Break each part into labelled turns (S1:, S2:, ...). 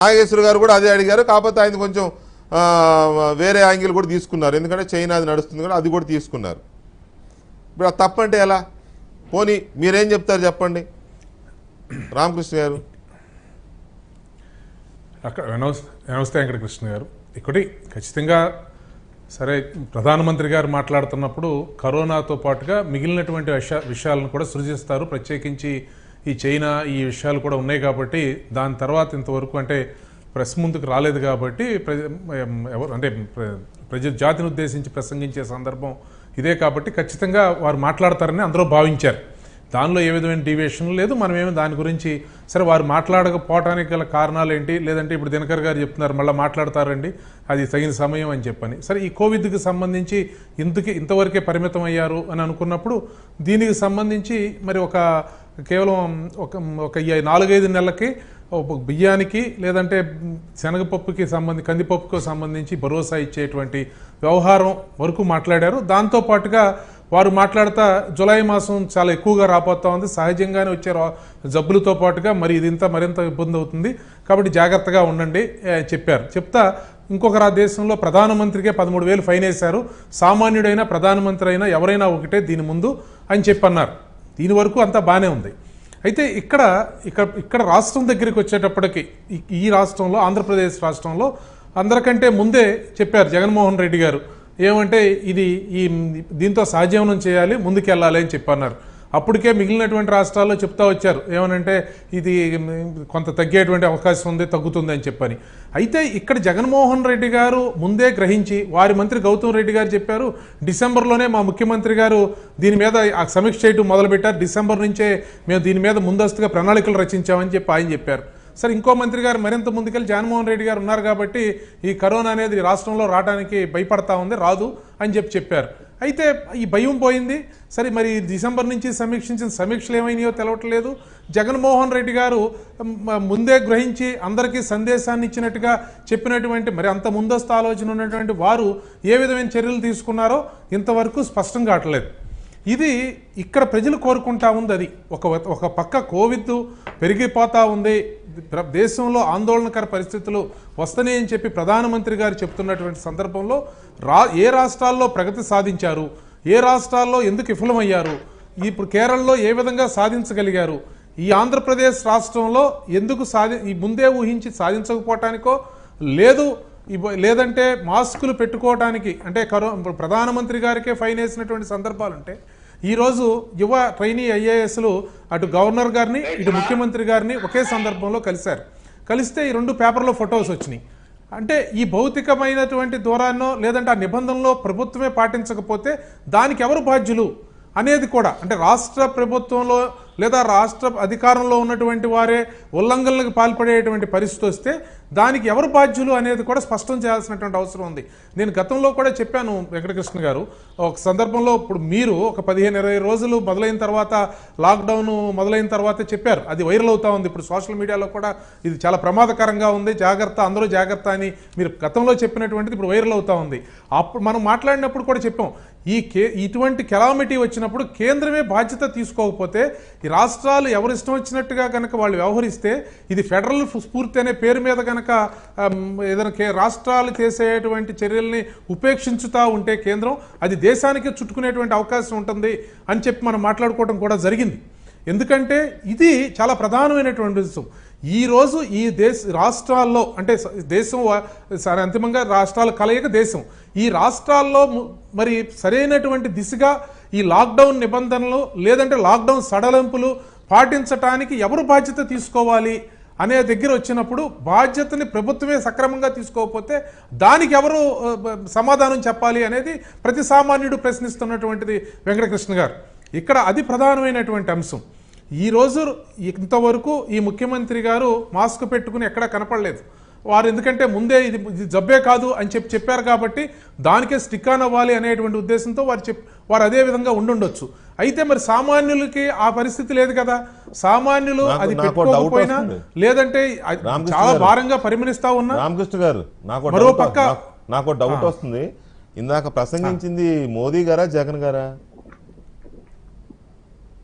S1: నాగేశ్వర గారు కూడా అదే అడిగారు కాకపోతే ఆయన కొంచెం ఆ, వేరే యాంగిల్ కూడా తీసుకున్నారు ఎందుకంటే చైనా అది నడుస్తుంది కూడా అది కూడా తీసుకున్నారు ఇప్పుడు ఆ తప్పంటే ఎలా పోనీ మీరేం చెప్తారు చెప్పండి రామకృష్ణ గారు
S2: అక్కడ నమస్తే నమస్తే వెంకటకృష్ణ గారు ఒకటి ఖచ్చితంగా సరే ప్రధానమంత్రి గారు మాట్లాడుతున్నప్పుడు కరోనాతో పాటుగా మిగిలినటువంటి విషయ విషయాలను కూడా సృజిస్తారు ప్రత్యేకించి ఈ చైనా ఈ విషయాలు కూడా ఉన్నాయి కాబట్టి దాని తర్వాత ఇంతవరకు అంటే ప్రెస్ ముందుకు రాలేదు కాబట్టి ప్రజ ఎవరు అంటే ప్ర- ప్రజ జాతిని ఉద్దేశించి ప్రసంగించే సందర్భం ఇదే కాబట్టి ఖచ్చితంగా వారు మాట్లాడతారని అందరూ భావించారు దానిలో ఏ విధమైన డీవియేషన్ లేదు మనం ఏమి దాని గురించి సరే వారు మాట్లాడకపోవటానికి గల కారణాలు ఏంటి లేదంటే ఇప్పుడు దినకర్ గారు చెప్తున్నారు మళ్ళీ మాట్లాడతారండి అది తగిన సమయం అని చెప్పని సరే ఈ కోవిడ్కి సంబంధించి ఇంతకి ఇంతవరకే పరిమితం అయ్యారు అని అనుకున్నప్పుడు దీనికి సంబంధించి మరి ఒక కేవలం ఒక ఒక ఈ నాలుగైదు నెలలకి ఒక బియ్యానికి లేదంటే శనగపప్పుకి సంబంధి కందిపప్పుకు సంబంధించి భరోసా ఇచ్చేటువంటి వ్యవహారం వరకు మాట్లాడారు దాంతో పాటుగా వారు మాట్లాడుతా జులై మాసం చాలా ఎక్కువగా రాబోతా ఉంది సహజంగానే వచ్చే రా- జబ్బులతో పాటుగా మరి ఇదింత మరింత ఇబ్బంది అవుతుంది కాబట్టి జాగ్రత్తగా ఉండండి ఏ, చెప్పారు చెప్తా ఇంకొక రా దేశంలో ప్రధానమంత్రికే పదమూడు వేలు ఫైన్ వేశారు సామాన్యుడైనా ప్రధానమంత్రి అయినా ఎవరైనా ఒకటే దీని ముందు అని చెప్పన్నారు దీని వరకు అంతా బాగానే ఉంది అయితే ఇక్కడ ఇక్కడ ఇక్కడ రాష్ట్రం దగ్గరికి వచ్చేటప్పటికి ఈ- ఈ రాష్ట్రంలో ఆంధ్రప్రదేశ్ రాష్ట్రంలో అందరికంటే ముందే చెప్పారు జగన్మోహన్ రెడ్డి గారు ఏమంటే ఇది ఈ దీంతో సహజీవనం చేయాలి ముందుకెళ్ళాలి అని చెప్పన్నారు అప్పటికే మిగిలినటువంటి రాష్ట్రాల్లో చెప్తా వచ్చారు ఏమనంటే ఇది కొంత తగ్గేటువంటి అవకాశం ఉంది తగ్గుతుంది అని చెప్పని అయితే ఇక్కడ జగన్మోహన్ రెడ్డి గారు ముందే గ్రహించి వారి మంత్రి గౌతమ్ రెడ్డి గారు చెప్పారు డిసెంబర్లోనే మా ముఖ్యమంత్రి గారు దీని మీద ఆ సమీక్ష చేయటం మొదలుపెట్టారు డిసెంబర్ నుంచే మేము దీని మీద ముందస్తుగా ప్రణాళికలు రచించామని చెప్పి ఆయన చెప్పారు సరే ఇంకో మంత్రి గారు మరింత ముందుకెళ్ళి జగన్మోహన్ రెడ్డి గారు ఉన్నారు కాబట్టి ఈ కరోనా అనేది రాష్ట్రంలో రావడానికి భయపడతా ఉంది రాదు అని చెప్పి చెప్పారు అయితే ఈ భయం పోయింది సరే మరి డిసెంబర్ నుంచి సమీక్షించిన సమీక్షలు ఏమైనాయో తెలవట్లేదు జగన్మోహన్ రెడ్డి గారు మ- ముందే గ్రహించి అందరికీ సందేశాన్ని ఇచ్చినట్టుగా చెప్పినటువంటి మరి అంత ముందస్తు ఆలోచన ఉన్నటువంటి వారు ఏ విధమైన చర్యలు తీసుకున్నారో ఇంతవరకు స్పష్టం కావట్లేదు ఇది ఇక్కడ ప్రజలు కోరుకుంటా ఉంది అది ఒక ఒక పక్క కోవిడ్ పెరిగిపోతా ఉంది ప్ర- దేశంలో ఆందోళనకర పరిస్థితులు వస్తున్నాయని చెప్పి ప్రధానమంత్రి గారు చెప్తున్నటువంటి సందర్భంలో రా ఏ రాష్ట్రాల్లో ప్రగతి సాధించారు ఏ రాష్ట్రాల్లో ఎందుకు విఫలమయ్యారు ఇప్పుడు కేరళలో ఏ విధంగా సాధించగలిగారు ఈ ఆంధ్రప్రదేశ్ రాష్ట్రంలో ఎందుకు సాధి ఈ ముందే ఊహించి సాధించకపోవటానికో లేదు ఇవ్వ- లేదంటే మాస్కులు పెట్టుకోవడానికి అంటే కరో ఇప్పుడు ప్రధానమంత్రి గారికే ఫైన్ వేసినటువంటి సందర్భాలు ఉంటే ఈరోజు యువ ట్రైనీ ఐఏఎస్లు అటు గవర్నర్ గారిని ఇటు ముఖ్యమంత్రి గారిని ఒకే సందర్భంలో కలిశారు కలిస్తే ఈ రెండు పేపర్లో ఫొటోస్ వచ్చినాయి అంటే ఈ భౌతికమైనటువంటి దూరాన్నో లేదంటే ఆ నిబంధనలో ప్రభుత్వమే పాటించకపోతే దానికి ఎవరు బాధ్యులు అనేది కూడా అంటే రాష్ట్ర ప్రభుత్వంలో లేదా రాష్ట్ర అధికారంలో ఉన్నటువంటి వారే ఉల్లంఘనలకు పాల్పడేటువంటి పరిస్థితి వస్తే దానికి ఎవరు బాధ్యులు అనేది కూడా స్పష్టం చేయాల్సినటువంటి అవసరం ఉంది నేను గతంలో కూడా చెప్పాను వెంకటకృష్ణ గారు ఒక సందర్భంలో ఇప్పుడు మీరు ఒక పదిహేను ఇరవై రోజులు మొదలైన తర్వాత లాక్డౌన్ మొదలైన తర్వాత చెప్పారు అది వైరల్ అవుతా ఉంది ఇప్పుడు సోషల్ మీడియాలో కూడా ఇది చాలా ప్రమాదకరంగా ఉంది జాగ్రత్త అందరూ జాగ్రత్త అని మీరు గతంలో చెప్పినటువంటిది ఇప్పుడు వైరల్ అవుతా ఉంది అప్పుడు మనం మాట్లాడినప్పుడు కూడా చెప్పాం ఈ కే ఇటువంటి కెలామిటీ వచ్చినప్పుడు కేంద్రమే బాధ్యత తీసుకోకపోతే ఈ రాష్ట్రాలు ఎవరు ఇష్టం వచ్చినట్టుగా కనుక వాళ్ళు వ్యవహరిస్తే ఇది ఫెడరల్ స్ఫూర్తి అనే పేరు మీద కనుక ఏదైనా కే- రాష్ట్రాలు చేసేటువంటి చర్యల్ని ఉపేక్షించుతా ఉంటే కేంద్రం అది దేశానికి చుట్టుకునేటువంటి అవకాశం ఉంటుంది అని చెప్పి మనం మాట్లాడుకోవడం కూడా జరిగింది ఎందుకంటే ఇది చాలా ప్రధానమైనటువంటి విషయం ఈ రోజు ఈ దేశ రాష్ట్రాల్లో అంటే స- దేశం వా- సరే అంతిమంగా రాష్ట్రాల కలయిక దేశం ఈ రాష్ట్రాల్లో ము- మరి సరైనటువంటి దిశగా ఈ లాక్డౌన్ నిబంధనలు లేదంటే లాక్డౌన్ సడలింపులు పాటించటానికి ఎవరు బాధ్యత తీసుకోవాలి అనే దగ్గర వచ్చినప్పుడు బాధ్యతని ప్రభుత్వమే సక్రమంగా తీసుకోకపోతే దానికి ఎవరు ఆ, బ- సమాధానం చెప్పాలి అనేది ప్రతి సామాన్యుడు ప్రశ్నిస్తున్నటువంటిది వెంకటకృష్ణ గారు ఇక్కడ అది ప్రధానమైనటువంటి అంశం ఈ రోజు ఇంతవరకు ఈ ముఖ్యమంత్రి గారు మాస్క్ పెట్టుకుని ఎక్కడా కనపడలేదు వారు ఎందుకంటే ముందే ఇది ఇది జబ్బే కాదు అని చెప్పి చెప్పారు కాబట్టి దానికే స్టిక్ ఆన్ అవ్వాలి అనేటువంటి ఉద్దేశంతో వారు చెప్ వారు అదే విధంగా ఉండుండొచ్చు అయితే మరి సామాన్యులకి ఆ పరిస్థితి లేదు కదా సామాన్యులు
S1: నాకు-
S2: అది
S1: నాకు ఒక doubt
S2: పెట్టుకోకపోయినా
S1: వస్తుంది.
S2: లేదంటే అది
S1: రామకృష్ణ
S2: చాలా
S1: గారు.
S2: భారంగా పరిగణిస్తా ఉన్నా
S1: రామకృష్ణ గారు నాకు ఒక
S2: మరో
S1: డౌట్
S2: పక్క-
S1: నాకు- నాకు ఒక డౌట్ వస్తుంది ఇందాక ప్రసంగించింది మోదీ గారా జగన్ గారా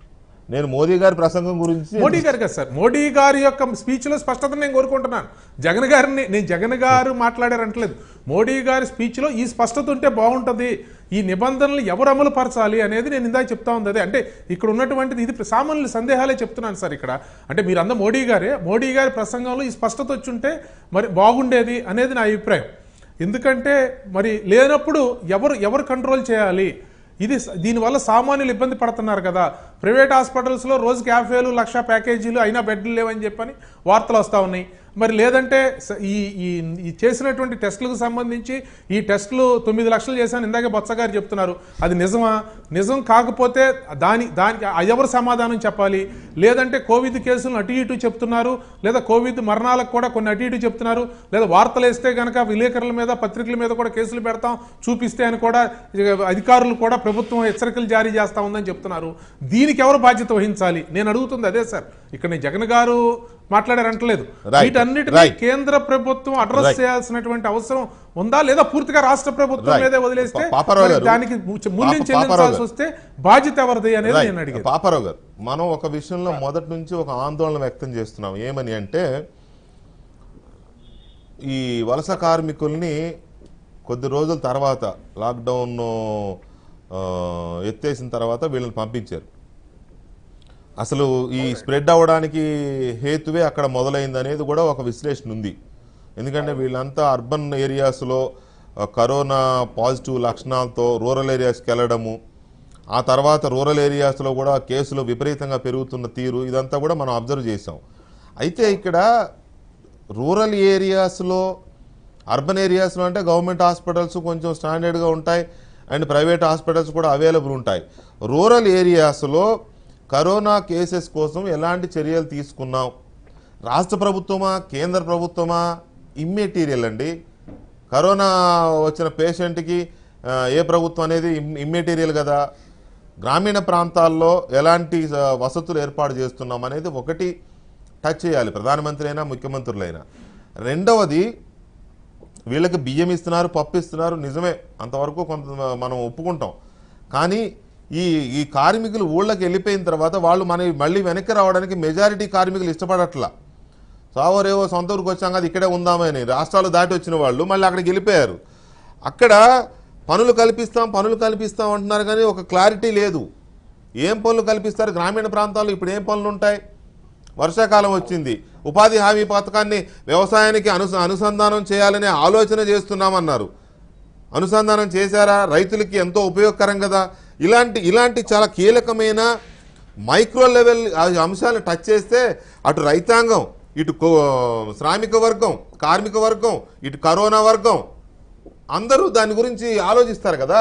S1: నేను మోదీ గారి ప్రసంగం గురించి
S2: మోడీ గారు కదా సార్ మోడీ గారి యొక్క స్పీచ్ లో స్పష్టత నేను కోరుకుంటున్నాను జగన్ గారిని నేను జగన్ గారు మాట్లాడారంటలేదు మోడీ గారి స్పీచ్ లో ఈ స్పష్టత ఉంటే బాగుంటది ఈ నిబంధనలు ఎవరు అమలు పరచాలి అనేది నేను ఇందాక చెప్తా ఉంది అదే అంటే ఇక్కడ ఉన్నటువంటిది ఇది సామాన్యుల సందేహాలే చెప్తున్నాను సార్ ఇక్కడ అంటే మీరు అంద మోడీ గారే మోడీ గారి ప్రసంగంలో ఈ స్పష్టత వచ్చి ఉంటే మరి బాగుండేది అనేది నా అభిప్రాయం ఎందుకంటే మరి లేనప్పుడు ఎవరు ఎవరు కంట్రోల్ చేయాలి ఇది స- దీనివల్ల సామాన్యులు ఇబ్బంది పడుతున్నారు కదా ప్రైవేట్ హాస్పిటల్స్లో రోజుకి యాభై వేలు లక్ష ప్యాకేజీలు అయినా బెడ్లు లేవని చెప్పని వార్తలు వస్తూ ఉన్నాయి మరి లేదంటే స- ఈ ఈ ఈ చేసినటువంటి టెస్టులకు సంబంధించి ఈ టెస్టులు తొమ్మిది లక్షలు చేశాను ఇందాకే బొత్స గారు చెప్తున్నారు అది నిజమా నిజం కాకపోతే దాని దానికి ఆ ఎవరు సమాధానం చెప్పాలి లేదంటే కోవిడ్ కేసులను అటు ఇటు చెప్తున్నారు లేదా కోవిడ్ మరణాలకు కూడా కొన్ని అటు ఇటు చెప్తున్నారు లేదా వార్తలు వేస్తే కనుక విలేకరుల మీద పత్రికల మీద కూడా కేసులు పెడతాం చూపిస్తే అని కూడా ఇక అధికారులు కూడా ప్రభుత్వం హెచ్చరికలు జారీ చేస్తా ఉందని చెప్తున్నారు దీనికి ఎవరు బాధ్యత వహించాలి నేను అడుగుతుంది అదే సార్ ఇక్కడ నేను జగన్ గారు మాట్లాడారంటలేదు
S1: Right.
S2: వీటన్నిటిని
S1: Right.
S2: కేంద్ర ప్రభుత్వం అడ్రస్
S1: Right.
S2: చేయాల్సినటువంటి అవసరం ఉందా లేదా పూర్తిగా రాష్ట్ర ప్రభుత్వం
S1: Right.
S2: మీదే వదిలేస్తే
S1: పా- పాపారావు
S2: మరి
S1: గారు.
S2: దానికి ము- మూల్యం
S1: పాప-
S2: చెల్లించాల్సి
S1: పాపారావు
S2: వస్తే బాధ్యత ఎవరిది అనేది
S1: Right.
S2: నేను అడిగాను
S1: పాపారావు గారు మనం ఒక విషయంలో మొదటి నుంచి ఒక ఆందోళన వ్యక్తం చేస్తున్నాం ఏమని అంటే ఈ వలస కార్మికుల్ని కొద్ది రోజుల తర్వాత లాక్డౌన్ ఆ, ఎత్తేసిన తర్వాత వీళ్ళని పంపించారు అసలు ఈ స్ప్రెడ్ అవ్వడానికి హేతువే అక్కడ మొదలైంది అనేది కూడా ఒక విశ్లేషణ ఉంది ఎందుకంటే వీళ్ళంతా అర్బన్ ఏరియాస్లో ఆ, కరోనా పాజిటివ్ లక్షణాలతో రూరల్ ఏరియాస్కి వెళ్ళడము ఆ తర్వాత రూరల్ ఏరియాస్లో కూడా కేసులు విపరీతంగా పెరుగుతున్న తీరు ఇదంతా కూడా మనం అబ్జర్వ్ చేసాం అయితే ఇక్కడ రూరల్ ఏరియాస్లో అర్బన్ ఏరియాస్లో అంటే గవర్నమెంట్ హాస్పిటల్స్ కొంచెం స్టాండర్డ్గా ఉంటాయి అండ్ ప్రైవేట్ హాస్పిటల్స్ కూడా అవైలబుల్ ఉంటాయి రూరల్ ఏరియాస్లో కరోనా కేసెస్ కోసం ఎలాంటి చర్యలు తీసుకున్నాం రాష్ట్ర ప్రభుత్వమా కేంద్ర ప్రభుత్వమా ఇమ్మెటీరియల్ అండి కరోనా వచ్చిన పేషెంట్కి ఆ, ఏ ప్రభుత్వం అనేది ఇమ్- ఇమ్మెటీరియల్ కదా గ్రామీణ ప్రాంతాల్లో ఎలాంటి ఆ, వసతులు ఏర్పాటు చేస్తున్నాం అనేది ఒకటి టచ్ చేయాలి ప్రధానమంత్రి అయినా ముఖ్యమంత్రులైనా రెండవది వీళ్ళకి బియ్యం ఇస్తున్నారు పప్పు ఇస్తున్నారు నిజమే అంతవరకు కొంత మనం ఒప్పుకుంటాం కానీ ఈ ఈ కార్మికులు ఊళ్ళకి వెళ్ళిపోయిన తర్వాత వాళ్ళు మన మళ్ళీ వెనక్కి రావడానికి మెజారిటీ కార్మికులు ఇష్టపడట్లా సావరేవో సొంత ఊరికి వచ్చాం కదా ఇక్కడే ఉందామని రాష్ట్రాలు దాటి వచ్చిన వాళ్ళు మళ్ళీ అక్కడికి వెళ్ళిపోయారు అక్కడ పనులు కల్పిస్తాం పనులు కల్పిస్తాం అంటున్నారు కానీ ఒక క్లారిటీ లేదు ఏం పనులు కల్పిస్తారు గ్రామీణ ప్రాంతాల్లో ఇప్పుడు ఏం పనులు ఉంటాయి వర్షాకాలం వచ్చింది ఉపాధి హామీ పథకాన్ని వ్యవసాయానికి అను అనుసంధానం చేయాలనే ఆలోచన చేస్తున్నామన్నారు అనుసంధానం చేశారా రైతులకి ఎంతో ఉపయోగకరం కదా ఇలాంటి ఇలాంటి చాలా కీలకమైన మైక్రో లెవెల్ అంశాలను టచ్ చేస్తే అటు రైతాంగం ఇటు కో- శ్రామిక వర్గం కార్మిక వర్గం ఇటు కరోనా వర్గం అందరూ దాని గురించి ఆలోచిస్తారు కదా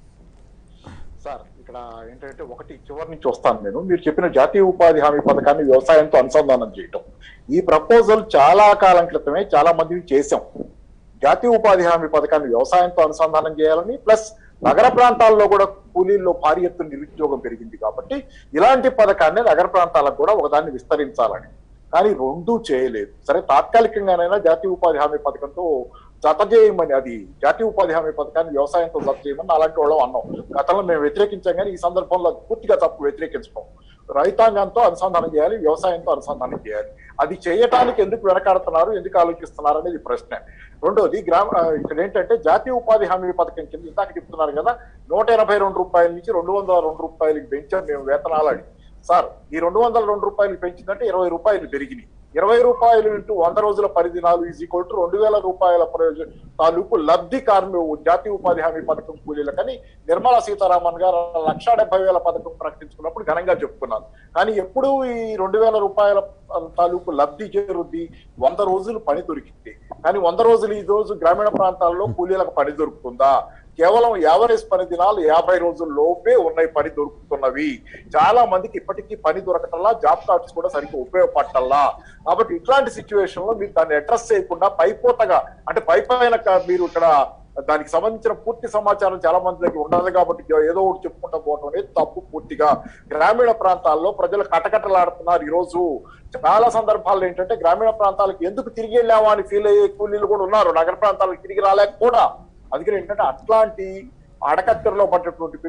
S3: సార్ ఇక్కడ ఏంటంటే ఒకటి చివరి నుంచి వస్తాను నేను మీరు చెప్పిన జాతీయ ఉపాధి హామీ పథకాన్ని వ్యవసాయంతో అనుసంధానం చేయటం ఈ ప్రపోజల్ చాలా కాలం క్రితమే చాలా మందిని చేశాం జాతీయ ఉపాధి హామీ పథకాన్ని వ్యవసాయంతో అనుసంధానం చేయాలని ప్లస్ నగర ప్రాంతాల్లో కూడా కూలీల్లో భారీ ఎత్తున నిరుద్యోగం పెరిగింది కాబట్టి ఇలాంటి పథకాన్ని నగర ప్రాంతాలకు కూడా ఒకదాన్ని విస్తరించాలని కానీ రెండూ చేయలేదు సరే తాత్కాలికంగానైనా జాతీయ ఉపాధి హామీ పథకంతో జత చేయమని అది జాతీయ ఉపాధి హామీ పథకాన్ని వ్యవసాయంతో జత చేయమని అలాంటి వాళ్ళం అన్నాం గతంలో మేము వ్యతిరేకించాం కానీ ఈ సందర్భంలో అది పూర్తిగా తప్పు వ్యతిరేకించడం రైతాంగంతో అనుసంధానం చేయాలి వ్యవసాయంతో అనుసంధానం చేయాలి అది చేయటానికి ఎందుకు వెనకాడుతున్నారు ఎందుకు ఆలోచిస్తున్నారు అనేది ప్రశ్న రెండోది గ్రామ ఆ, ఇక్కడ ఏంటంటే జాతీయ ఉపాధి హామీ పథకం కింద ఇందాక చెప్తున్నారు కదా నూట ఎనభై రెండు రూపాయల నుంచి రెండు వందల రెండు రూపాయలకి పెంచాం మేము వేతనాలు అని సార్ ఈ రెండు వందల రెండు రూపాయలు పెంచిందంటే ఇరవై రూపాయలు పెరిగినాయి ఇరవై రూపాయలు ఇంటూ వంద రోజుల పరిధినాలు ఈజ్ ఈక్వల్ టు రెండు వేల రూపాయల ప్రయోజన తాలూకు లబ్ధి కార్మి జాతీయ ఉపాధి హామీ పథకం కూలీలకని నిర్మలా సీతారామన్ గారు లక్ష డెబ్బై వేల పథకం ప్రకటించుకున్నప్పుడు ఘనంగా చెప్పుకున్నారు కానీ ఎప్పుడు ఈ రెండు వేల రూపాయల తాలూకు లబ్ధి చేరుద్ది వంద రోజులు పని దొరికింది కానీ వంద రోజులు ఈ రోజు గ్రామీణ ప్రాంతాల్లో కూలీలకు పని దొరుకుతుందా కేవలం యావరేజ్ పని దినాలు యాభై రోజుల లోపే ఉన్నాయి పని దొరుకుతున్నవి చాలా మందికి ఇప్పటికీ పని దొరకటల్లా జాబ్ కార్డ్స్ కూడా సరిగ్గా ఉపయోగపడటల్లా కాబట్టి ఇట్లాంటి సిచ్యువేషన్ లో మీరు దాన్ని అడ్రస్ చేయకుండా పైపోతగా అంటే పై పైన క- మీరు ఇక్కడ దానికి సంబంధించిన పూర్తి సమాచారం చాలా మంది దగ్గర ఉండదు కాబట్టి ఏదో ఒకటి చెప్పుకుంటా పోవటం అనేది తప్పు పూర్తిగా గ్రామీణ ప్రాంతాల్లో ప్రజలు కటకటలాడుతున్నారు ఈ రోజు చాలా సందర్భాల్లో ఏంటంటే గ్రామీణ ప్రాంతాలకు ఎందుకు తిరిగి వెళ్ళామా అని ఫీల్ అయ్యే కూలీలు కూడా ఉన్నారు నగర ప్రాంతాలకు తిరిగి రాలేక కూడా అందుకని ఏంటంటే అట్లాంటి అడకత్తెరలో పడ్డటువంటి పరిస్థితి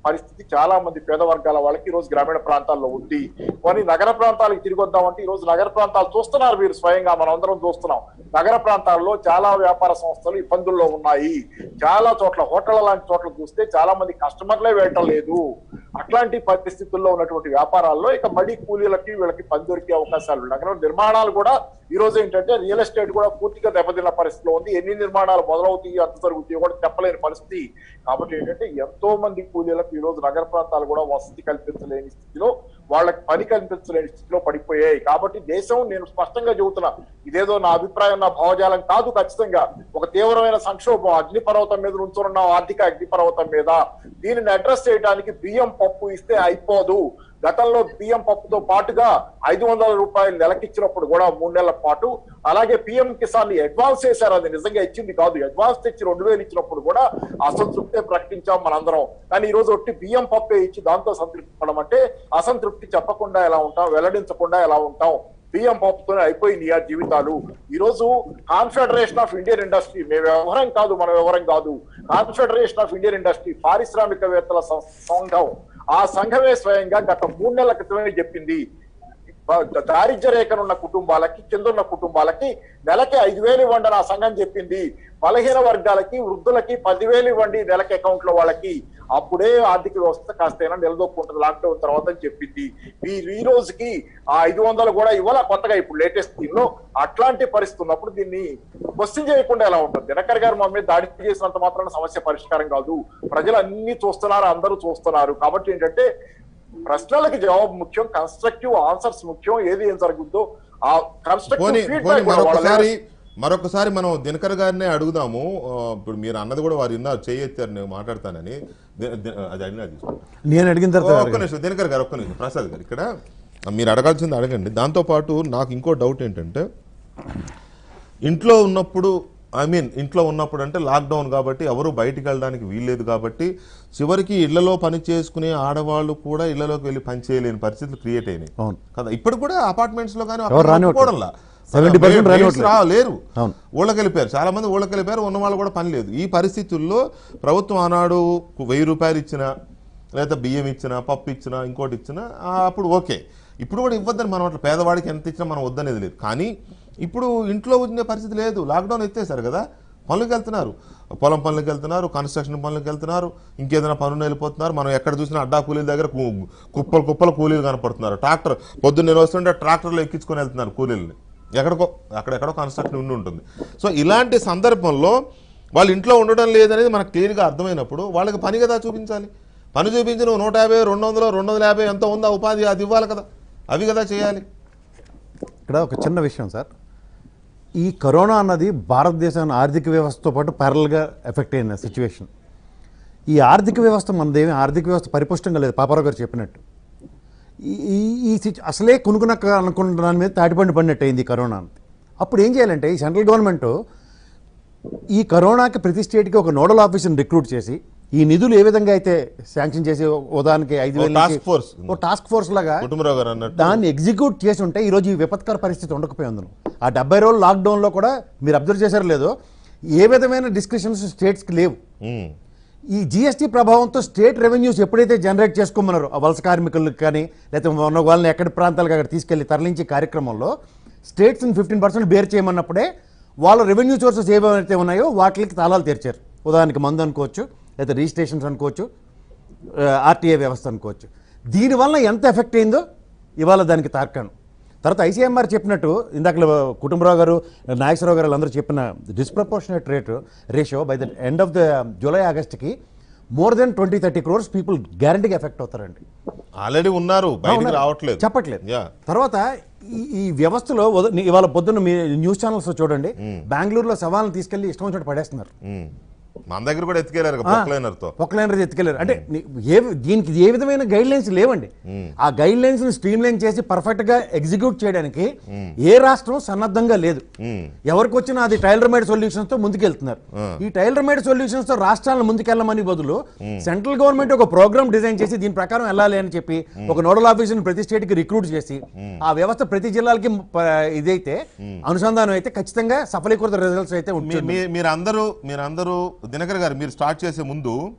S3: పరిస్థితి చాలా మంది పేద వర్గాల వాళ్ళకి ఈ రోజు గ్రామీణ ప్రాంతాల్లో ఉంది కానీ నగర ప్రాంతాలకు తిరిగి వద్దామంటే ఈ రోజు నగర ప్రాంతాలు చూస్తున్నారు మీరు స్వయంగా మనం అందరం చూస్తున్నాం నగర ప్రాంతాల్లో చాలా వ్యాపార సంస్థలు ఇబ్బందుల్లో ఉన్నాయి చాలా చోట్ల హోటళ్ల లాంటి చోట్ల చూస్తే చాలా మంది కస్టమర్లే వెళ్ళటం లేదు అట్లాంటి పరిస్థితుల్లో ఉన్నటువంటి వ్యాపారాల్లో ఇక మడి కూలీలకి వీళ్ళకి పని దొరికే అవకాశాలు ఉన్నాయి. నగర నిర్మాణాలు కూడా ఈ రోజు ఏంటంటే రియల్ ఎస్టేట్ కూడా పూర్తిగా దెబ్బతిన్న పరిస్థితిలో ఉంది ఎన్ని నిర్మాణాలు మొదలవుతాయి అంత జరుగుతాయో కూడా చెప్పలేని పరిస్థితి కాబట్టి ఏంటంటే ఎంతో మంది కూలీలకు ఈ రోజు నగర ప్రాంతాలు కూడా వసతి కల్పించలేని స్థితిలో వాళ్ళకి పని కల్పించలేని స్థితిలో పడిపోయాయి కాబట్టి దేశం నేను స్పష్టంగా చెబుతున్నా ఇదేదో నా అభిప్రాయం నా భావజాలం కాదు ఖచ్చితంగా ఒక తీవ్రమైన సంక్షోభం అగ్నిపర్వతం మీద నుంచున్న ఆర్థిక అగ్నిపర్వతం మీద దీనిని అడ్రస్ చేయడానికి బియ్యం పప్పు ఇస్తే అయిపోదు గతంలో బియ్యం పప్పుతో పాటుగా ఐదు వందల రూపాయలు నెలకిచ్చినప్పుడు కూడా మూడు నెలల పాటు అలాగే పిఎం కిసాన్ అడ్వాన్స్ చేశారు అది నిజంగా ఇచ్చింది కాదు అడ్వాన్స్ తెచ్చి రెండు వేలు ఇచ్చినప్పుడు కూడా అసంతృప్తే ప్రకటించాం మనందరం కానీ ఈ రోజు ఒట్టి బియ్యం పప్పే ఇచ్చి దాంతో సంతృప్తి పడడం అంటే అసంతృప్తి చెప్పకుండా ఎలా ఉంటాం వెల్లడించకుండా ఎలా ఉంటాం బియ్యం పప్పుతోనే అయిపోయింది ఆ జీవితాలు ఈ రోజు కాన్ఫెడరేషన్ ఆఫ్ ఇండియన్ ఇండస్ట్రీ మేము వ్యవహారం కాదు మన వ్యవహారం కాదు కాన్ఫెడరేషన్ ఆఫ్ ఇండియన్ ఇండస్ట్రీ పారిశ్రామికవేత్తల సం- సంఘం ఆ సంఘమే స్వయంగా గత మూడు నెలల క్రితమే చెప్పింది బ- దారిద్ర్య రేఖన ఉన్న కుటుంబాలకి కింద ఉన్న కుటుంబాలకి నెలకి ఐదు వేలు ఇవ్వండి అని ఆ సంఘం చెప్పింది బలహీన వర్గాలకి వృద్ధులకి పదివేలు ఇవ్వండి నెలకి అకౌంట్ లో వాళ్ళకి అప్పుడే ఆర్థిక వ్యవస్థ కాస్తైనా నిలదొక్కుంటుంది లాక్డౌన్ తర్వాత అని చెప్పింది ఈ ఈ రోజుకి ఆ ఐదు వందలు కూడా ఇవ్వాల కొత్తగా ఇప్పుడు లేటెస్ట్ దీనిలో అట్లాంటి పరిస్థితి ఉన్నప్పుడు దీన్ని క్వశ్చన్ చేయకుండా ఎలా ఉంటుంది దినకర్ గారు మా మీద దాడి చేసినంత మాత్రాన సమస్య పరిష్కారం కాదు ప్రజలు అన్ని చూస్తున్నారు అందరూ చూస్తున్నారు కాబట్టి ఏంటంటే ప్రశ్నలకి జవాబు ముఖ్యం కన్స్ట్రక్టివ్ ఆన్సర్స్ ముఖ్యం ఏది ఏం జరుగుతుందో ఆ
S1: పోనీ
S3: కన్స్ట్రక్టివ్
S1: పోనీ
S3: ఫీడ్బ్యాక్
S1: మరొకసారి మరొకసారి మనం దినకర్ గారినే అడుగుదాము ఆ, ఇప్పుడు మీరు అన్నది కూడా వారు విన్నారు చేయెత్తారు నేను మాట్లాడతానని ది- ది- అది అడిగినా తీసుకుంటాను
S4: నేను అడిగిన
S1: ఒక్క
S4: తర్వాత
S1: నిమిషం దినకర్ గారు ఒక్క నిమిషం ప్రసాద్ గారు ఇక్కడ మీరు అడగాల్సింది అడగండి దాంతోపాటు నాకు ఇంకో డౌట్ ఏంటంటే ఇంట్లో ఉన్నప్పుడు ఐ మీన్ ఇంట్లో ఉన్నప్పుడు అంటే లాక్డౌన్ కాబట్టి ఎవరు బయటికి వెళ్ళడానికి వీల్లేదు కాబట్టి చివరికి ఇళ్లలో పని చేసుకునే ఆడవాళ్ళు కూడా ఇళ్లలోకి వెళ్ళి పని చేయలేని పరిస్థితులు క్రియేట్ అయినాయి
S4: అవును.
S1: కదా ఇప్పుడు కూడా అపార్ట్మెంట్స్ లో కానీ
S4: ఎవరు రానివ్వట్లేదు. 70% రానివ్వట్లేదు.
S1: లేరు
S4: అవును.
S1: ఊళ్ళకి వెళ్ళిపోయారు చాలా మంది ఊళ్ళకి వెళ్ళిపోయారు ఉన్న వాళ్ళు కూడా పని లేదు ఈ పరిస్థితుల్లో ప్రభుత్వం ఆనాడు వెయ్యి రూపాయలు ఇచ్చినా లేదా బియ్యం ఇచ్చినా పప్పు ఇచ్చినా ఇంకోటి ఇచ్చినా ఆ, అప్పుడు ఓకే ఇప్పుడు కూడా ఇవ్వద్దని మనం అట్లా పేదవాడికి ఎంత ఇచ్చినా మనం వద్దనేది లేదు కానీ ఇప్పుడు ఇంట్లో ఉండే పరిస్థితి లేదు లాక్డౌన్ ఎత్తేసారు కదా పనులకు వెళ్తున్నారు పొలం పనులకు వెళ్తున్నారు కన్స్ట్రక్షన్ పనులకు వెళ్తున్నారు ఇంకేదైనా పనులు వెళ్ళిపోతున్నారు మనం ఎక్కడ చూసినా అడ్డా కూలీల దగ్గర కు- కుప్పలు కుప్పలు కూలీలు కనపడుతున్నారు ట్రాక్టర్ పొద్దున్న నేను వస్తుంటే ట్రాక్టర్లో ఎక్కించుకొని వెళ్తున్నారు కూలీలని ఎక్కడికో అక్కడెక్కడో కన్స్ట్రక్షన్ ఉండి ఉంటుంది సో ఇలాంటి సందర్భంలో వాళ్ళు ఇంట్లో ఉండడం లేదనేది మనకు క్లియర్గా అర్థమైనప్పుడు వాళ్ళకి పని కదా చూపించాలి పని చూపించి నువ్వు నూట యాభై రెండు వందలు రెండు వందల యాభై ఎంత ఉందా ఉపాధి అది ఇవ్వాలి కదా అవి కదా చేయాలి
S4: ఇక్కడ ఒక చిన్న విషయం సార్ ఈ కరోనా అన్నది భారతదేశాన్ని ఆర్థిక వ్యవస్థతో పాటు ప్యారల్గా ఎఫెక్ట్ అయిన సిచ్యువేషన్ ఈ ఆర్థిక వ్యవస్థ మనదేమి ఆర్థిక వ్యవస్థ పరిపుష్టంగా లేదు పాపారావు గారు చెప్పినట్టు ఈ- ఈ ఈ సిచు అసలే కొనుక్కునక్క అనుకున్న దాని మీద తాటిపండు పడినట్టు అయింది ఈ కరోనా అని. అప్పుడు ఏం చేయాలంటే ఈ సెంట్రల్ గవర్నమెంట్ ఈ కరోనాకి ప్రతి స్టేట్కి ఒక నోడల్ ఆఫీసర్ని రిక్రూట్ చేసి ఈ నిధులు ఏ విధంగా అయితే శాంక్షన్ చేసి ఉదాహరణకి ఐదు
S1: ఓ
S4: వేలు
S1: task force.
S4: ఓ టాస్క్ ఫోర్స్ లాగా
S1: కుటుంబరావు గారు అన్నట్టు
S4: దాన్ని ఎగ్జిక్యూట్ చేసి ఉంటే ఈరోజు ఈ విపత్కర పరిస్థితి ఉండకపోయి అందును ఆ డెబ్బై రోజులు లాక్డౌన్లో కూడా మీరు అబ్జర్వ్ చేశారో లేదో ఏ విధమైన డిస్కషన్స్ స్టేట్స్కి లేవు
S1: ఉమ్.
S4: ఈ జిఎస్టీ ప్రభావంతో స్టేట్ రెవెన్యూస్ ఎప్పుడైతే జనరేట్ చేసుకోమన్నారో ఆ వలస కార్మికులకు కానీ లేకపోతే ఉన్న వాళ్ళని ఎక్కడి ప్రాంతాలకు అక్కడ తీసుకెళ్లి తరలించే కార్యక్రమంలో స్టేట్స్ని ఫిఫ్టీన్ పర్సెంట్ బేర్ చేయమన్నప్పుడే వాళ్ళ రెవెన్యూ సోర్సెస్ ఏవైతే ఉన్నాయో వాటికి తాళాలు తెరిచారు ఉదాహరణకి మందు అనుకోవచ్చు లేదా రిజిస్ట్రేషన్స్ అనుకోవచ్చు ఆర్టీఏ వ్యవస్థ అనుకోవచ్చు దీనివల్ల ఎంత ఎఫెక్ట్ అయిందో ఇవాళ దానికి తార్కాను తర్వాత ఐసీఎంఆర్ చెప్పినట్టు ఇందాక కుటుంబరావు గారు నాగేశ్వరరావు గారు అందరూ చెప్పిన disproportionate rate ratio by the end of the July ఆగస్ట్కి more than twenty thirty crores people గ్యారంటీగా ఎఫెక్ట్ అవుతారండి
S1: ఆల్రెడీ ఉన్నారు బయటికి
S4: ఉన్నారు.
S1: రావట్లేదు
S4: చెప్పట్లేదు
S1: యా
S4: తర్వాత ఈ ఈ వ్యవస్థలో ఉద- ఇవాళ పొద్దున్న మీ న్యూస్ ఛానల్స్ చూడండి బెంగళూరులో సవాళ్ళని తీసుకెళ్లి ఇష్టం వచ్చినట్టు పడేస్తున్నారు
S1: ఉమ్. మన దగ్గర కూడా ఎత్తుకెళ్ళారు పొక్లైనర్ తో
S4: ఒక్కలైనది ఎత్తుకెళ్ళారు అంటే ని- ఏ దీనికి ఏ విధమైన గైడ్ లైన్స్ లేవండి ఆ గైడ్ లైన్స్ ని స్ట్రీమ్ లైన్ చేసి పర్ఫెక్ట్ గా ఎగ్జిక్యూట్ చేయడానికి ఏ రాష్ట్రం సన్నద్ధంగా లేదు
S1: ఉమ్.
S4: ఎవరికి వచ్చినా అది టైలర్ మేడ్ సొల్యూషన్స్ తో ముందుకెళ్తున్నారు ఈ టైలర్ మేడ్ సొల్యూషన్స్ తో రాష్ట్రాలను ముందుకెళ్ళమని బదులు సెంట్రల్ గవర్నమెంట్ ఒక ప్రోగ్రామ్ డిజైన్ చేసి దీని ప్రకారం వెళ్ళాలి అని చెప్పి ఒక నోడల్ ఆఫీసర్ ప్రతి స్టేట్ కి రిక్రూట్ చేసి ఆ వ్యవస్థ ప్రతి జిల్లాలకి ప- ఇదైతే అనుసంధానం అయితే ఖచ్చితంగా సఫలీకృత రిజల్ట్స్ అయితే
S1: మీ-
S4: ఉంటుంది
S1: మీ- మీరందరూ మీరందరూ దినకర్ గారు మీరు స్టార్ట్ చేసే ముందు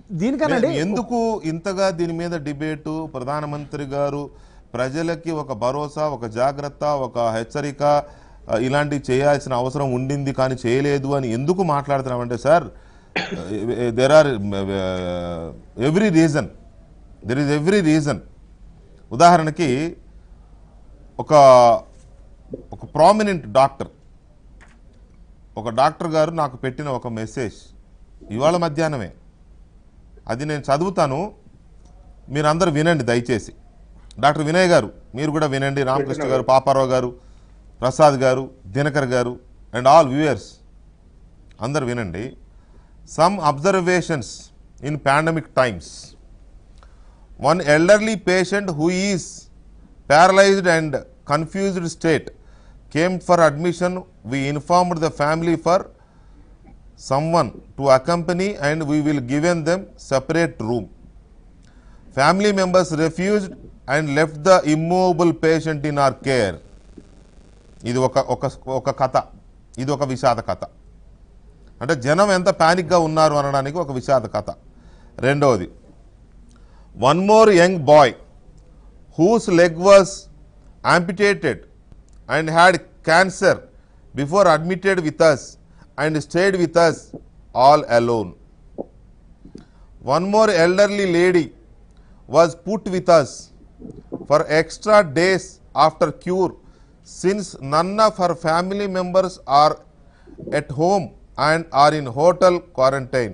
S4: దీనికనండి
S1: నేను ఎందుకు ఇంతగా దీని మీద డిబేటు ప్రధానమంత్రి గారు ప్రజలకి ఒక భరోసా ఒక జాగ్రత్త ఒక హెచ్చరిక ఆ, ఇలాంటివి చేయాల్సిన అవసరం ఉండింది కానీ చేయలేదు అని ఎందుకు మాట్లాడుతున్నామంటే sir there are every reason there is every reason ఉదాహరణకి ఒక ఒక ప్రామినెంట్ డాక్టర్ ఒక డాక్టర్ గారు నాకు పెట్టిన ఒక మెసేజ్ ఇవాళ మధ్యాహ్నమే అది నేను చదువుతాను మీరందరూ వినండి దయచేసి డాక్టర్ వినయ్ గారు మీరు కూడా వినండి రామకృష్ణ గారు పాపారావు గారు ప్రసాద్ గారు దినకర్ గారు అండ్ ఆల్ వ్యూయర్స్ అందరు వినండి some observations in pandemic times one elderly patient who is paralyzed and confused state came for admission we informed the family for someone to accompany and we will given them separate room family members refused and left the immovable patient in our care ఇది ఒక ఒక ఒక కథ ఇది ఒక విషాద కథ అంటే జనం ఎంత ప్యానిక్గా ఉన్నారు అనడానికి ఒక విషాద కథ రెండవది one more young boy whose leg was amputated and had cancer before admitted with us and stayed with us all alone. One more elderly lady was put with us for extra days after cure since none of her family members are at home and are in hotel quarantine.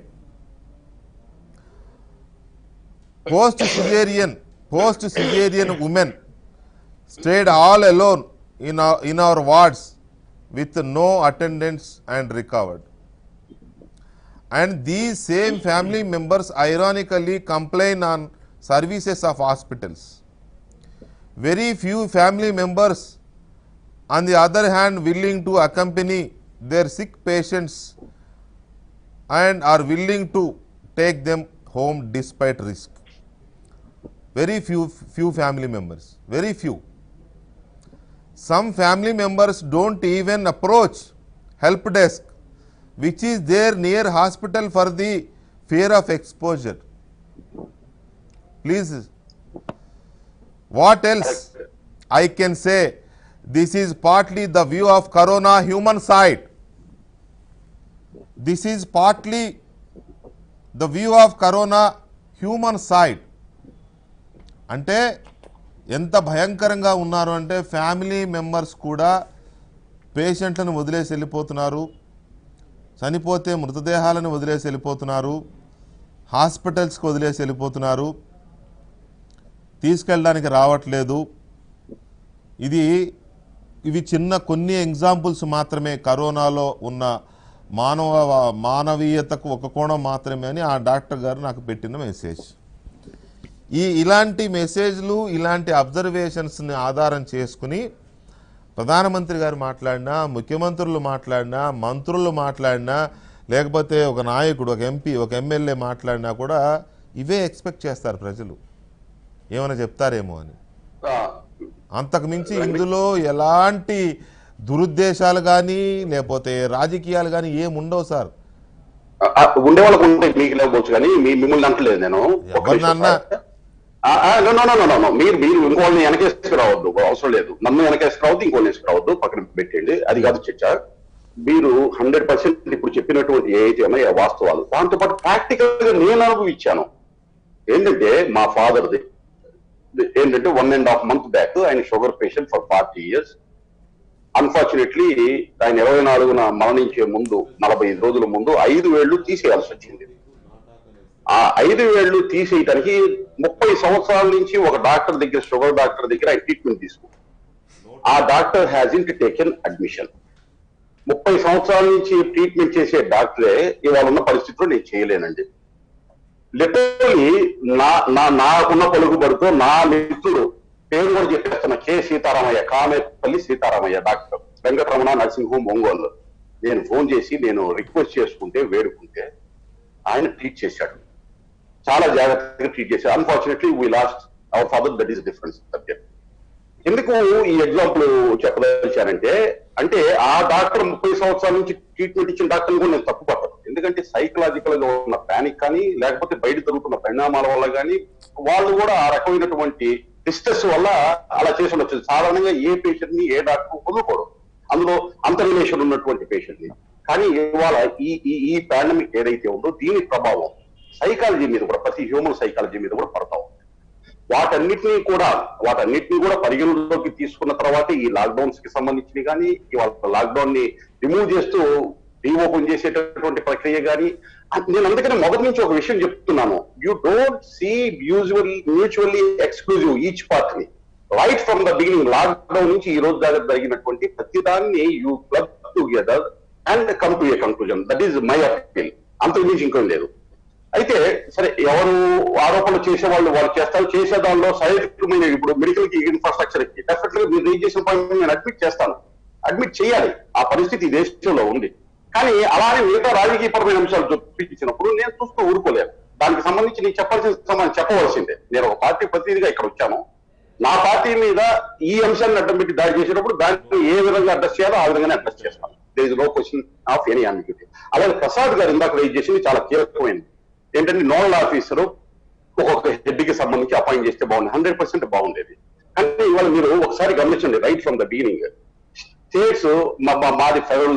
S1: post cesarean post cesarean women stayed all alone in our, in our wards with no attendants and recovered and these same family members ironically complain on services of hospitals very few family members on the other hand willing to accompany their sick patients and are willing to take them home despite risk very few few family members very few some family members don't even approach help desk which is there near hospital for the fear of exposure please what else i can say this is partly the view of corona human side this is partly the view of corona human side అంటే ఎంత భయంకరంగా ఉన్నారు అంటే family members కూడా పేషెంట్లను వదిలేసి వెళ్ళిపోతున్నారు చనిపోతే మృతదేహాలను వదిలేసి వెళ్ళిపోతున్నారు హాస్పిటల్స్కి వదిలేసి వెళ్ళిపోతున్నారు తీసుకెళ్ళడానికి రావట్లేదు ఇది ఇవి చిన్న కొన్ని ఎగ్జాంపుల్స్ మాత్రమే కరోనాలో ఉన్న మానవ మానవీయతకు ఒక కోణం మాత్రమే అని ఆ డాక్టర్ గారు నాకు పెట్టిన మెసేజ్ ఈ ఇలాంటి మెసేజ్లు ఇలాంటి అబ్జర్వేషన్స్ని ఆధారం చేసుకుని ప్రధానమంత్రి గారు మాట్లాడినా ముఖ్యమంత్రులు మాట్లాడినా మంత్రులు మాట్లాడినా లేకపోతే ఒక నాయకుడు ఒక ఎంపీ ఒక ఎమ్మెల్యే మాట్లాడినా కూడా ఇవే ఎక్స్పెక్ట్ చేస్తారు ప్రజలు ఏమైనా చెప్తారేమో అని అంతకు మించి ఇందులో ఎలాంటి దురుద్దేశాలు కానీ లేకపోతే రాజకీయాలు కానీ ఏముండవు సార్
S5: ఉండే వాళ్ళకు ఉంటే మీకు లేకపోవచ్చు కానీ మీ మిమ్మల్ని అంటలేదు నేను ఒక్క నిమిషం
S1: ఎవరినన్నా?
S5: సార్. ఆ, ఆ, no, no, no, no, no, no. మీరు మీరు ఇంకోళ్ళని వెనకేసుకురావద్దు అవసరం లేదు నన్ను వెనకేసుకురావద్దు ఇంకోళ్ళని వేసుకురావద్దు పక్కన పెట్టండి అది కాదు చర్చ మీరు హండ్రెడ్ పర్సెంట్ ఇప్పుడు చెప్పినటువంటి ఏదైతే ఉన్నాయో ఆ వాస్తవాలు దాంతో పాటు ప్రాక్టికల్ గా నేను అనుభవించాను ఏంటంటే మా ఫాదర్ది ఏంటంటే one and half month back ఆయన sugar patient for forty years unfortunately ఆయన ఇరవై నాలుగున మరణించే ముందు నలభై ఐదు రోజుల ముందు ఐదు వేళ్లు తీసేయాల్సి వచ్చింది ఆ ఐదు వేళ్లు తీసేయటానికి ముప్పై సంవత్సరాల నుంచి ఒక డాక్టర్ దగ్గర షుగర్ డాక్టర్ దగ్గర ఆయన ట్రీట్మెంట్ తీసుకుంటారు ఆ doctor has in taken admission ముప్పై సంవత్సరాల నుంచి ట్రీట్మెంట్ చేసే డాక్టరే ఇవాళ ఉన్న పరిస్థితిలో నేను చేయలేనండి లిటరలీ నా నా నాకున్న పలుకుబడితో నా మిత్రుడు పేరు కూడా చెప్పేస్తున్న K Sitaramayya Kamepalli Sitaramayya doctor Venkataramana nursing home Ongole నేను ఫోన్ చేసి నేను రిక్వెస్ట్ చేసుకుంటే వేడుకుంటే ఆయన ట్రీట్ చేశాడు చాలా జాగ్రత్తగా ట్రీట్ చేశాడు unfortunately we lost our father that is difference subject ఎందుకు ఈ ఎగ్జాంపుల్ చెప్పదలిచానంటే అంటే ఆ డాక్టర్ ముప్పై సంవత్సరాల నుంచి ట్రీట్మెంట్ ఇచ్చిన డాక్టర్ కూడా నేను తప్పు పట్టను ఎందుకంటే సైకలాజికల్ గా ఉన్న పానిక్ కానీ లేకపోతే బయట జరుగుతున్న పరిణామాల వల్ల కానీ వాళ్ళు కూడా ఆ రకమైనటువంటి డిస్ట్రెస్ వల్ల అలా చేసి ఉండొచ్చు సాధారణంగా ఏ పేషెంట్ ని ఏ డాక్టర్ వదులుకోరు అందులో అంత రిలేషన్ ఉన్నటువంటి పేషెంట్ ని కానీ ఇవాళ ఈ ఈ ఈ పాండమిక్ ఏదైతే ఉందో దీని ప్రభావం సైకాలజీ మీద కూడా ప్రతి హ్యూమన్ సైకాలజీ మీద కూడా పడతా ఉంది వాటన్నిటినీ కూడా వాటన్నిటిని కూడా పరిగణలోకి తీసుకున్న తర్వాత ఈ లాక్డౌన్స్ కి సంబంధించి కానీ ఇవాళ లాక్డౌన్ ని రిమూవ్ చేస్తూ రీఓపెన్ చేసేటటువంటి ప్రక్రియ కానీ నేను అందుకని మొదటి నుంచి ఒక విషయం చెప్తున్నాను you don't see usually mutually exclusive each part ని right from the beginning lockdown నుంచి ఈ రోజు దాకా జరిగినటువంటి ప్రతిదాన్ని you club together and come to a conclusion that is my appeal అంతకు మించి ఇంకేం లేదు అయితే సరే ఎవరు ఆరోపణలు చేసే వాళ్ళు వాళ్ళు చేస్తారు చేసే దానిలో సైనికమైన ఇప్పుడు మెడికల్ కి ఇన్ఫ్రాస్ట్రక్చర్ కి డెఫినెట్ గా మీరు రేజ్ చేసిన పాయింట్ నేను అడ్మిట్ చేస్తాను అడ్మిట్ చేయాలి ఆ పరిస్థితి ఈ దేశంలో ఉంది కానీ అలానే మిగతా రాజకీయపరమైన అంశాలు చూపించినప్పుడు నేను చూస్తూ ఊరుకోలేను దానికి సంబంధించి నేను చెప్పాల్సిన సమాధానం చెప్పవలసిందే నేను ఒక పార్టీ ప్రతినిధిగా ఇక్కడ వచ్చాను నా పార్టీ మీద ఈ అంశాన్ని అడ్డం పెట్టి దాడి చేసేటప్పుడు దాన్ని ఏ విధంగా అడ్రస్ చేయాలో ఆ విధంగానే అడ్రస్ చేస్తాను there is no question of any ambiguity అలాగే ప్రసాద్ గారు ఇందాక రైజ్ చేసింది చాలా కీలకమైనది ఏంటంటే నోడల్ ఆఫీసరు ఒక్కొక్క హెడ్ కి సంబంధించి అపాయింట్ చేస్తే బాగుంది హండ్రెడ్ పర్సెంట్ బాగుండేది కానీ ఇవాళ మీరు ఒకసారి గమనించండి right from the beginning states మాది ఫెడరల్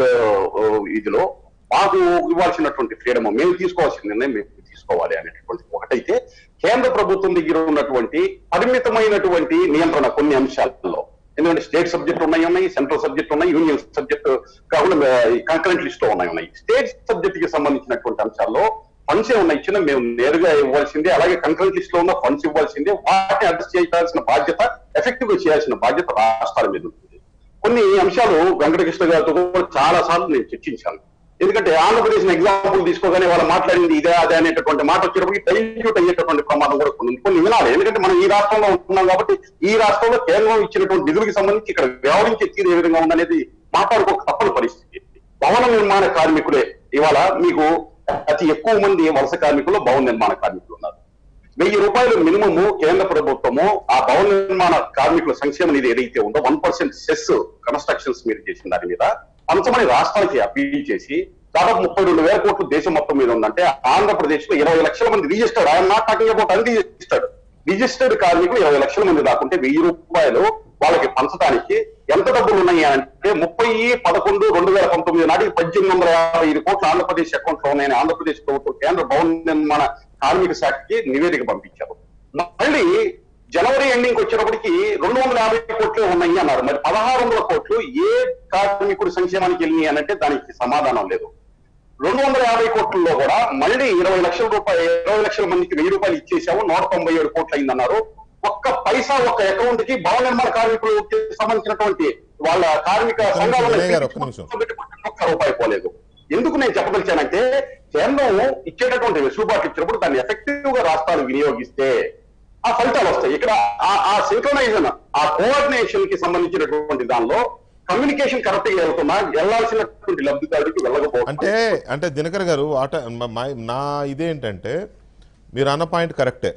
S5: ఇదిలో మాకు ఇవ్వాల్సినటువంటి ఫ్రీడమ్ మేము తీసుకోవాల్సిన నిర్ణయం మేము తీసుకోవాలి అనేటటువంటి ఒకటైతే కేంద్ర ప్రభుత్వం దగ్గర ఉన్నటువంటి పరిమితమైనటువంటి నియంత్రణ కొన్ని అంశాలలో ఎందుకంటే స్టేట్ సబ్జెక్ట్ ఉన్నాయి ఉన్నాయి సెంట్రల్ సబ్జెక్ట్ ఉన్నాయి యూనియన్ సబ్జెక్ట్ కాకుండా కంకరెంట్ లిస్ట్ లో ఉన్నాయి ఉన్నాయి స్టేట్ సబ్జెక్ట్ కి సంబంధించినటువంటి అంశాల్లో ఫండ్స్ ఏమన్నా ఇచ్చినా మేము నేరుగా ఇవ్వాల్సిందే అలాగే కంకరెంట్ లిస్ట్ లో ఉన్న ఫండ్స్ ఇవ్వాల్సిందే వాటిని అడ్జస్ట్ చేయాల్సిన బాధ్యత ఎఫెక్టివ్ గా చేయాల్సిన బాధ్యత రాష్ట్రాల మీద ఉంటుంది కొన్ని అంశాలు వెంకటకృష్ణ గారితో కూడా చాలా సార్లు నేను చర్చించాను ఎందుకంటే ఆంధ్రప్రదేశ్ ఎగ్జాంపుల్ తీసుకోగానే వాళ్ళు మాట్లాడింది ఇదే అదే అనేటటువంటి మాట వచ్చేటప్పటికి డైల్యూట్ అయ్యేటటువంటి ప్రమాదం కూడా కొన్ని ఉంది. కొన్ని వినాలి ఎందుకంటే మనం ఈ రాష్ట్రంలో ఉంటున్నాం కాబట్టి ఈ రాష్ట్రంలో కేంద్రం ఇచ్చినటువంటి నిధులకు సంబంధించి ఇక్కడ వ్యవహరించే తీరు ఏ విధంగా ఉందనేది మాట్లాడుకోక తప్పని పరిస్థితి భవన నిర్మాణ కార్మికులే ఇవాళ మీకు అతి ఎక్కువ మంది వలస కార్మికులు భవన నిర్మాణ కార్మికులు ఉన్నారు వెయ్యి రూపాయలు మినిమము కేంద్ర ప్రభుత్వము ఆ భవన నిర్మాణ కార్మికుల సంక్షేమ నిధి ఏదైతే ఉందో వన్ పర్సెంట్ సెస్ కన్స్ట్రక్షన్స్ మీరు చేసిన దాని మీద పంచమని రాష్ట్రాలకి అప్పీల్ చేసి దాదాపు ముప్పై రెండు వేల కోట్లు దేశం మొత్తం మీద ఉందంటే ఆంధ్రప్రదేశ్ లో ఇరవై లక్షల మంది రిజిస్టర్డ్ ఆయన not talking about unregistered registered కార్మికులు ఇరవై లక్షల మంది దాకుంటే వెయ్యి రూపాయలు వాళ్ళకి పంచడానికి ఎంత డబ్బులు ఉన్నాయి అంటే ముప్పై పదకొండు రెండు వేల పంతొమ్మిది నాటికి పద్దెనిమిది వందల యాభై ఐదు కోట్ల ఆంధ్రప్రదేశ్ అకౌంట్ లో ఉన్నాయని ఆంధ్రప్రదేశ్ ప్రభుత్వం కేంద్ర భవన నిర్మాణ కార్మిక శాఖకి నివేదిక పంపించారు మళ్ళీ జనవరి ఎండింగ్ వచ్చేటప్పటికి రెండు వందల యాభై కోట్లు ఉన్నాయి అన్నారు మరి పదహారు వందల కోట్లు ఏ కార్మికుడి సంక్షేమానికి వెళ్ళినాయి అని అంటే దానికి సమాధానం లేదు రెండు వందల యాభై కోట్లలో కూడా మళ్ళీ ఇరవై లక్షల రూపాయలు ఇరవై లక్షల మందికి వెయ్యి రూపాయలు ఇచ్చేసాము నూట తొంభై ఏడు కోట్లు అయిందన్నారు ఒక్క పైసా ఒక్క అకౌంట్ కి భవన నిర్మాణ కార్మికులకు సంబంధించినటువంటి వాళ్ళ కార్మిక
S1: ఒక్క నిమిషం,
S5: సంఘాల
S1: వినయ్ గారు, ఒక్క నిమిషం.
S5: ఒక్క రూపాయి పోలేదు ఎందుకు నేను చెప్పదలిచానంటే కేంద్రం ఇచ్చేటటువంటి వెసులుబాటు ఇచ్చినప్పుడు దాన్ని ఎఫెక్టివ్ గా రాష్ట్రాలు వినియోగిస్తే ఆ ఫలితాలు వస్తాయి ఇక్కడ ఆ- ఆ సింక్రనైజన్ ఆ కోఆర్డినేషన్ కి సంబంధించినటువంటి దానిలో కమ్యూనికేషన్ కరెక్ట్ గా వెళ్తున్నా వెళ్లాల్సినటువంటి లబ్ధిదారుడికి వెళ్ళకపోవడం
S1: అంటే అంటే దినకర్ గారు ఆట మ- మా- నా ఇదేంటంటే మీరు అన్న పాయింట్ కరెక్టే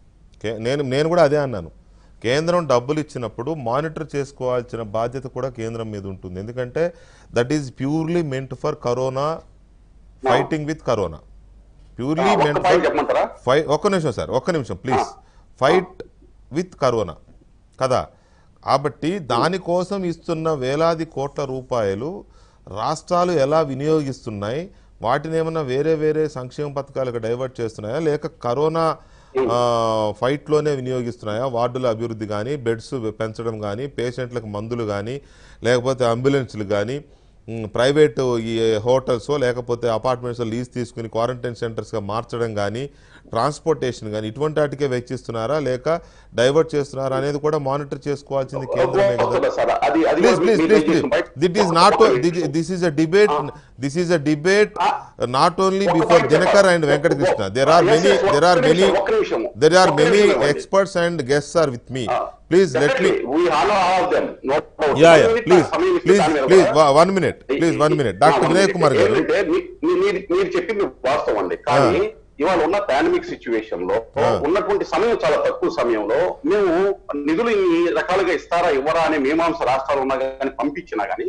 S1: కే- నేను నేను కూడా అదే అన్నాను కేంద్రం డబ్బులు ఇచ్చినప్పుడు మానిటర్ చేసుకోవాల్సిన బాధ్యత కూడా కేంద్రం మీద ఉంటుంది ఎందుకంటే that is purely meant for corona fighting with corona purely
S5: ఒక్క
S1: మెంట్
S5: పాయింట్ చెప్పమంటారా
S1: ఫై ఒక్క నిమిషం సార్ ఒక్క నిమిషం ప్లీజ్ ఫైట్ విత్ కరోనా కదా కాబట్టి దానికోసం ఇస్తున్న వేలాది కోట్ల రూపాయలు రాష్ట్రాలు ఎలా వినియోగిస్తున్నాయి వాటిని ఏమన్నా వేరే వేరే సంక్షేమ పథకాలకు డైవర్ట్ చేస్తున్నాయా లేక కరోనా ఆ, ఫైట్లోనే వినియోగిస్తున్నాయా వార్డుల అభివృద్ధి కానీ బెడ్స్ పెంచడం కానీ పేషెంట్లకు మందులు కానీ లేకపోతే అంబులెన్స్లు కానీ ఉమ్, ప్రైవేటు ఈ హోటల్స్ లేకపోతే అపార్ట్మెంట్స్ లీజ్ తీసుకుని క్వారంటైన్ సెంటర్స్గా మార్చడం కానీ ట్రాన్స్పోర్టేషన్ కానీ ఇటువంటి వాటికే వెచ్చిస్తున్నారా లేక డైవర్ట్ చేస్తున్నారా అనేది కూడా మానిటర్ చేసుకోవాల్సింది కేంద్రమే కదా
S5: వస్తుందా సార్ అది అది
S1: ప్లీజ్
S5: కూడా
S1: ప్లీజ్
S5: మీరు
S1: ప్లీజ్ ప్లీజ్
S5: చేసిన point.
S1: దిట్ ఈస్
S5: ఒక్క-
S1: నాట్
S5: ఒక్క నిమిషం.
S1: This is a debate this is a debate not only
S5: ఒక్క
S1: బిఫోర్
S5: point
S1: దినకర్ అండ్
S5: చెప్పండి.
S1: వెంకటకృష్ణ
S5: ఒక్క-
S1: there are
S5: yes,
S1: many
S5: yes, ఒక్క
S1: దేర్ ఆర్ మెనీ
S5: నిమిషం, ఒక్క నిమిషం.
S1: దేర్ ఆర్
S5: ఒక్క
S1: మెనీ
S5: నిమిషం ఇవ్వండి.
S1: Experts and guests are with me
S5: Ah.
S1: Please let me
S5: Definitely, we honor all of them. No doubt.
S1: Yeah
S5: One
S1: yeah
S5: minute
S1: please
S5: సమయం ఇస్తే
S1: please
S5: దాని మీద
S1: ప్లీజ్
S5: కూడా-
S1: one minute please one minute doctor Vinay Kumar గారు
S5: ఏంటంటే మీ- మీ- మీరు మీరు చెప్పింది వాస్తవం అండి కానీ ఇవాళ ఉన్న పాండమిక్ సిచ్యువేషన్ లో
S1: ఆ.
S5: ఉన్నటువంటి సమయం చాలా తక్కువ సమయంలో మేము నిధులు ఇన్ని రకాలుగా ఇస్తారా ఇవ్వరా అనే మీమాంస రాష్ట్రాలు ఉన్నా కానీ పంపించినా కానీ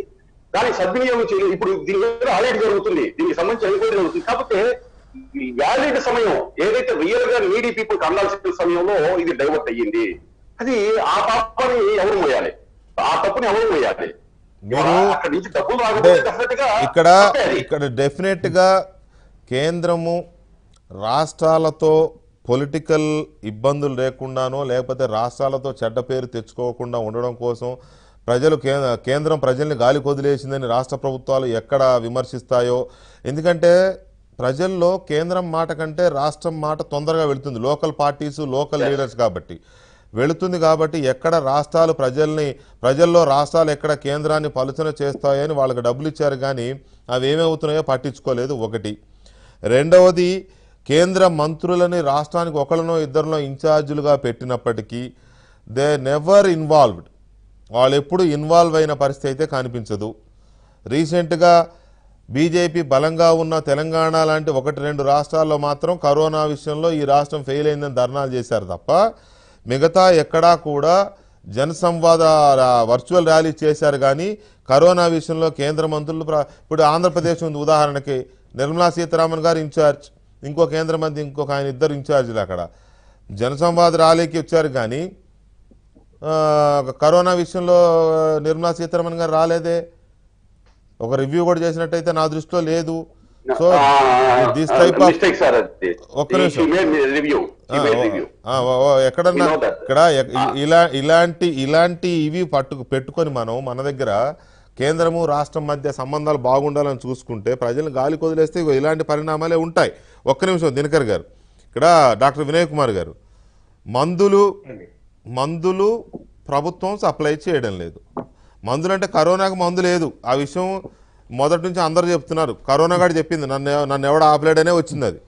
S5: కానీ సద్వినియోగం చేయలేదు ఇప్పుడు దీని మీద ఆల్రెడీ జరుగుతుంది దీనికి సంబంధించి ఎంక్వైరీ జరుగుతుంది కాకపోతే వ్యాలిడ్ సమయం ఏదైతే రియల్ గా నీడీ పీపుల్ అందాల్సిన సమయంలో ఇది డైవర్ట్ అయ్యింది అది ఆ పాపని ఎవరు మోయాలి ఆ తప్పుని ఎవరు మోయాలి
S1: మీరు
S5: అక్కడి నుంచి డబ్బులు
S1: అంటే
S5: రాకపోతే definite గా
S1: ఇక్కడ
S5: తప్పే అది.
S1: ఇక్కడ డెఫినెట్గా కేంద్రము రాష్ట్రాలతో పొలిటికల్ ఇబ్బందులు లేకుండానో లేకపోతే రాష్ట్రాలతో చెడ్డ పేరు తెచ్చుకోకుండా ఉండడం కోసం ప్రజలు కే- కేంద్రం ప్రజల్ని గాలి కొదిలేసిందని రాష్ట్ర ప్రభుత్వాలు ఎక్కడ విమర్శిస్తాయో ఎందుకంటే ప్రజల్లో కేంద్రం మాట కంటే రాష్ట్రం మాట తొందరగా వెళుతుంది లోకల్ పార్టీసు లోకల్ లీడర్స్ కాబట్టి వెళుతుంది కాబట్టి ఎక్కడ రాష్ట్రాలు ప్రజల్ని ప్రజల్లో రాష్ట్రాలు ఎక్కడ కేంద్రాన్ని పలుచన చేస్తాయని వాళ్ళకి డబ్బులు ఇచ్చారు కానీ అవి ఏమవుతున్నాయో పట్టించుకోలేదు ఒకటి రెండవది కేంద్ర మంత్రులని రాష్ట్రానికి ఒకరినో ఇద్దరినో ఇన్ఛార్జీలుగా పెట్టినప్పటికీ దే నెవర్ ఇన్వాల్వ్డ్ వాళ్ళు ఎప్పుడు ఇన్వాల్వ్ అయిన పరిస్థితి అయితే కనిపించదు రీసెంట్గా బీజేపీ బలంగా ఉన్న తెలంగాణ లాంటి ఒకటి రెండు రాష్ట్రాల్లో మాత్రం కరోనా విషయంలో ఈ రాష్ట్రం ఫెయిల్ అయిందని ధర్నాలు చేశారు తప్ప మిగతా ఎక్కడా కూడా జనసంవాద రా- వర్చువల్ ర్యాలీ చేశారు కానీ కరోనా విషయంలో కేంద్ర మంత్రులు ప్ర- ఇప్పుడు ఆంధ్రప్రదేశ్ ఉంది ఉదాహరణకి నిర్మలా సీతారామన్ గారు ఇన్ఛార్జ్ ఇంకో కేంద్ర మంత్రి ఇంకొక ఆయన ఇద్దరు ఇన్ఛార్జీలు అక్కడ జనసంవాద ర్యాలీకి వచ్చారు కానీ ఆ, కరోనా విషయంలో నిర్మలా సీతారామన్ గారు రాలేదే ఒక రివ్యూ కూడా చేసినట్టయితే నా దృష్టిలో లేదు so this type of
S5: mistake sir అది
S1: ఒక్క నిమిషం.
S5: రివ్యూ రివ్యూ
S1: ఆ, ఓ, ఓ, ఎక్కడన్నా
S5: We know that.
S1: ఇక్కడ ఎక్- ఇ- ఇలా ఇలాంటి ఇలాంటి ఇవి పట్టు పెట్టుకొని మనం మన దగ్గర కేంద్రము రాష్ట్రం మధ్య సంబంధాలు బాగుండాలని చూసుకుంటే ప్రజలను గాలి కొదిలేస్తే ఇగో ఇలాంటి పరిణామాలే ఉంటాయి ఒక్క నిమిషం దినకర్ గారు ఇక్కడ డాక్టర్ వినయ్ కుమార్ గారు మందులు మందులు ప్రభుత్వం సప్లై చేయడం లేదు మందులు అంటే కరోనాకు మందు లేదు ఆ విషయం మొదటి నుంచి అందరూ చెప్తున్నారు కరోనా గారు చెప్పింది నన్ను ఎవ- నన్ను ఎవడ ఆపలేడనే వచ్చింది అది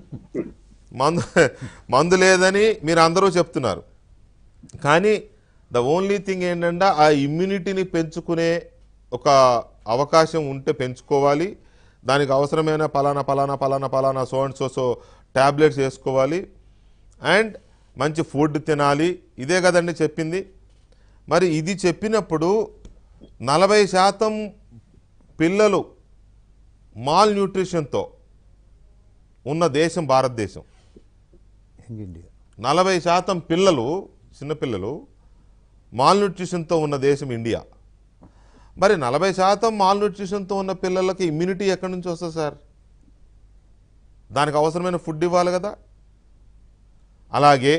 S1: మందు మందు లేదని మీరు అందరూ చెప్తున్నారు కానీ ద ఓన్లీ థింగ్ ఏంటంటే ఆ ఇమ్యూనిటీని పెంచుకునే ఒక అవకాశం ఉంటే పెంచుకోవాలి దానికి అవసరమైన పలానా పలానా పలానా పలానా so and so so tablets వేసుకోవాలి అండ్ మంచి ఫుడ్ తినాలి ఇదే కదండి చెప్పింది మరి ఇది చెప్పినప్పుడు నలభై శాతం పిల్లలు మాల్ న్యూట్రిషన్తో ఉన్న దేశం భారతదేశం
S4: ఇండియా
S1: నలభై శాతం పిల్లలు చిన్నపిల్లలు మాల్ న్యూట్రిషన్తో ఉన్న దేశం ఇండియా మరి నలభై శాతం మాల్ న్యూట్రిషన్తో ఉన్న పిల్లలకి ఇమ్యూనిటీ ఎక్కడి నుంచి వస్తుంది సార్ దానికి అవసరమైన ఫుడ్ ఇవ్వాలి కదా అలాగే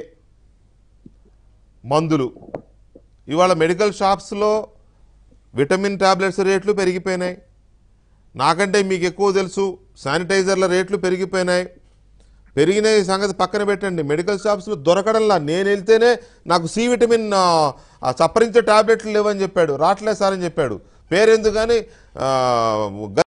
S1: మందులు ఇవాళ మెడికల్ షాప్స్లో విటమిన్ టాబ్లెట్స్ రేట్లు పెరిగిపోయినాయి నాకంటే మీకు ఎక్కువ తెలుసు శానిటైజర్ల రేట్లు పెరిగిపోయినాయి పెరిగిన ఈ సంగతి పక్కన పెట్టండి మెడికల్ షాప్స్లో దొరకడంలా నేను వెళ్తేనే నాకు సి విటమిన్ ఆ, ఆ చప్పరించే టాబ్లెట్లు లేవని చెప్పాడు రావట్లేదు సార్ అని చెప్పాడు పేరెందుకు కానీ